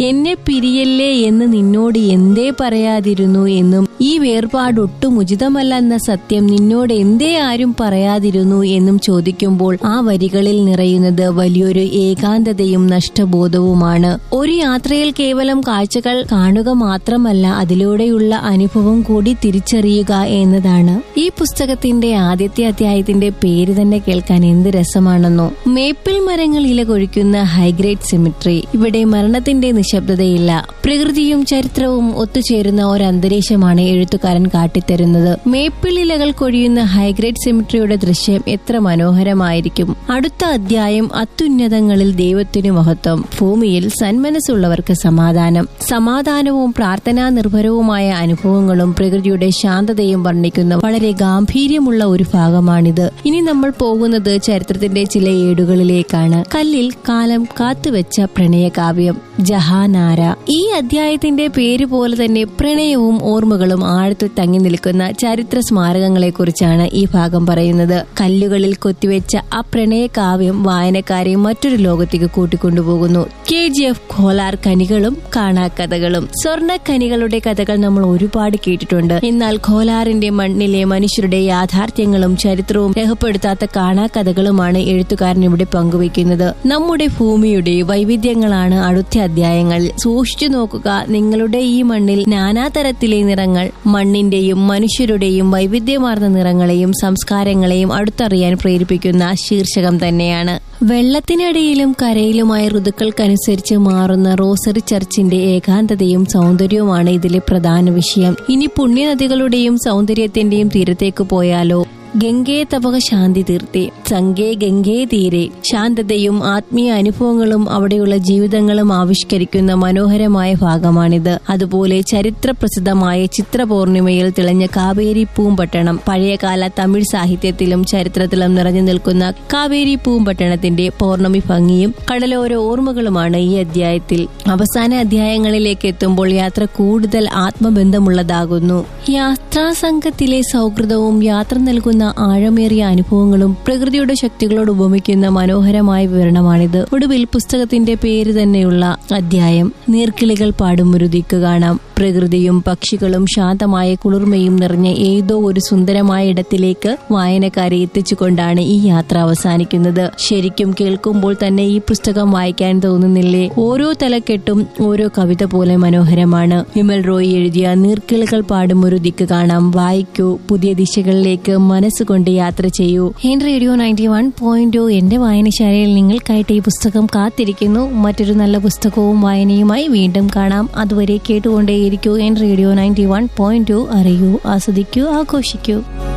എന്നെ പിരിയല്ലേ എന്ന് നിന്നോട് എന്തേ പറയാതിരുന്നു എന്നും ഈ വേർപാടൊട്ടും ഉചിതമല്ലെന്ന സത്യം നിന്നോട് എന്തേ ആരും പറയാതിരുന്നു എന്നും ചോദിക്കുമ്പോൾ ആ വരികളിൽ നിറയുന്നത് വലിയൊരു ഏകാന്തതയും നഷ്ടബോധവുമാണ് ഒരു യാത്രയിൽ കേവലം കാഴ്ചകൾ കാണുക മാത്രമല്ല അതിലൂടെയുള്ള അനുഭവം കൂടി തിരിച്ചറിയുക എന്നതാണ് ഈ പുസ്തകത്തിന്റെ ആദ്യത്തെ അധ്യായത്തിന്റെ പേര് തന്നെ കേൾക്കാൻ എന്ത് രസമാണെന്നോ മേപ്പിൾ മരങ്ങൾ ഇല കൊഴിക്കുന്ന ഹൈഗ്രേഡ് സിമിട്രി ഇവിടെ മരണത്തിന്റെ നിശബ്ദതയില്ല പ്രകൃതിയും ചരിത്രവും ഒത്തുചേരുന്ന ഒരു അന്തരീക്ഷമാണ് എഴുത്തുകാരൻ കാട്ടിത്തരുന്നത് മേപ്പിൾ ഇലകൾ കൊഴിയുന്ന ഹൈഗ്രേഡ് സിമിട്രിയുടെ ദൃശ്യം എത്ര മനോഹരമായിരിക്കും അടുത്ത അധ്യായം അത്യുന്നതങ്ങളിൽ ദൈവത്തിനു മഹത്വം ഭൂമിയിൽ സന്മനസ്സുള്ളവർക്ക് സമാധാനം സമാധാനവും പ്രാർത്ഥനാ നിർഭരവുമായ അനുഭവങ്ങളും പ്രകൃതിയുടെ ശാന്തതയും വർണ്ണിക്കുന്ന വളരെ ഗാംഭീര്യമുള്ള ഒരു ഭാഗമാണിത് ഇനി നമ്മൾ പോകുന്നത് ചരിത്രത്തിന്റെ ചില ഏടുകളിലേക്കാണ് കല്ലിൽ കാലം കാത്തുവെച്ച പ്രണയകാവ്യം ജഹാനാര ഈ അധ്യായത്തിന്റെ പേര് പോലെ തന്നെ പ്രണയവും ഓർമ്മകളും ആഴത്തിൽ തങ്ങി നിൽക്കുന്ന ചരിത്ര സ്മാരകങ്ങളെ കുറിച്ചാണ് ഈ ഭാഗം പറയുന്നത് കല്ലുകളിൽ കൊത്തിവെച്ച ആ പ്രണയ കാവ്യം വായനക്കാരെ മറ്റൊരു ലോകത്തേക്ക് കൂട്ടിക്കൊണ്ടുപോകുന്നു കെ ജി എഫ് ഖോലാർ കനികളും കാണാക്കഥകളും സ്വർണ്ണ കനികളുടെ കഥകൾ നമ്മൾ ഒരുപാട് കേട്ടിട്ടുണ്ട് എന്നാൽ ഖോലാറിന്റെ മണ്ണിലെ മനുഷ്യരുടെ യാഥാർത്ഥ്യങ്ങളും ചരിത്രവും രേഖപ്പെടുത്താത്ത കാണാക്കഥകളുമാണ് എഴുത്തുകാരൻ ഇവിടെ പങ്കുവയ്ക്കുന്നത് നമ്മുടെ ഭൂമിയുടെ വൈവിധ്യങ്ങളാണ് അടുത്ത അധ്യായങ്ങളിൽ സൂക്ഷിച്ചു നോക്കുക നിങ്ങളുടെ ഈ മണ്ണിൽ നാനാതരത്തിലെ നിറങ്ങൾ മണ്ണിന്റെയും മനുഷ്യരുടെയും വൈവിധ്യമാർന്ന നിറങ്ങളെയും സംസ്കാരങ്ങളെയും അടുത്തറിയാൻ പ്രേരിപ്പിക്കുന്ന ശീർഷകം തന്നെയാണ് വെള്ളത്തിനടിയിലും കരയിലുമായ ഋതുക്കൾക്കനുസരിച്ച് മാറുന്ന റോസറി ചർച്ചിന്റെ ഏകാന്തതയും സൗന്ദര്യവുമാണ് ഇതിലെ പ്രധാന വിഷയം ഇനി പുണ്യനദികളുടെയും സൗന്ദര്യത്തിന്റെയും തീരത്തേക്ക് പോയാലോ ഗംഗേ തപക ശാന്തി തീർത്തി സംഗേ ഗംഗേ തീരെ ശാന്തതയും ആത്മീയ അനുഭവങ്ങളും അവിടെയുള്ള ജീവിതങ്ങളും ആവിഷ്കരിക്കുന്ന മനോഹരമായ ഭാഗമാണിത് അതുപോലെ ചരിത്ര പ്രസിദ്ധമായ ചിത്രപൂർണിമയിൽ തെളിഞ്ഞ കാവേരി പൂമ്പട്ടണം പഴയകാല തമിഴ് സാഹിത്യത്തിലും ചരിത്രത്തിലും നിറഞ്ഞു നിൽക്കുന്ന കാവേരി പൂമ്പട്ടണത്തിന്റെ പൗർണമി ഭംഗിയും കടലോര ഓർമ്മകളുമാണ് ഈ അധ്യായത്തിൽ അവസാന അധ്യായങ്ങളിലേക്ക് എത്തുമ്പോൾ യാത്ര കൂടുതൽ ആത്മബന്ധമുള്ളതാകുന്നു യാത്രാ സംഘത്തിലെ സൗഹൃദവും യാത്ര നൽകുന്ന ആഴമേറിയ അനുഭവങ്ങളും പ്രകൃതിയുടെ ശക്തികളോട് ഉപമിക്കുന്ന മനോഹരമായ വിവരണമാണിത് ഒടുവിൽ പുസ്തകത്തിന്റെ പേര് തന്നെയുള്ള അധ്യായം നീർക്കിളികൾ പാടും ഒരു ദിക്ക് കാണാം പ്രകൃതിയും പക്ഷികളും ശാന്തമായ കുളിർമയും നിറഞ്ഞ ഏതോ ഒരു സുന്ദരമായ ഇടത്തിലേക്ക് വായനക്കാരെ എത്തിച്ചുകൊണ്ടാണ് ഈ യാത്ര അവസാനിക്കുന്നത് ശരിക്കും കേൾക്കുമ്പോൾ തന്നെ ഈ പുസ്തകം വായിക്കാൻ തോന്നുന്നില്ലേ ഓരോ തലക്കെട്ടും ഓരോ കവിത പോലെ മനോഹരമാണ് വിമൽ റോയ് എഴുതിയ നീർക്കിളികൾ പാടും ഒരു ദിക്ക് കാണാം വായിക്കൂ പുതിയ ദിശകളിലേക്ക് മനസ്സുകൊണ്ട് യാത്ര ചെയ്യൂ N radio ninety one point എന്റെ വായനശാലയിൽ നിങ്ങൾക്കായിട്ട് ഈ പുസ്തകം കാത്തിരിക്കുന്നു മറ്റൊരു നല്ല പുസ്തകവും വായനയുമായി വീണ്ടും കാണാം അതുവരെ കേട്ടുകൊണ്ടേയിരിക്കൂ N radio ninety one point അറിയൂ ആസ്വദിക്കൂ ആഘോഷിക്കൂ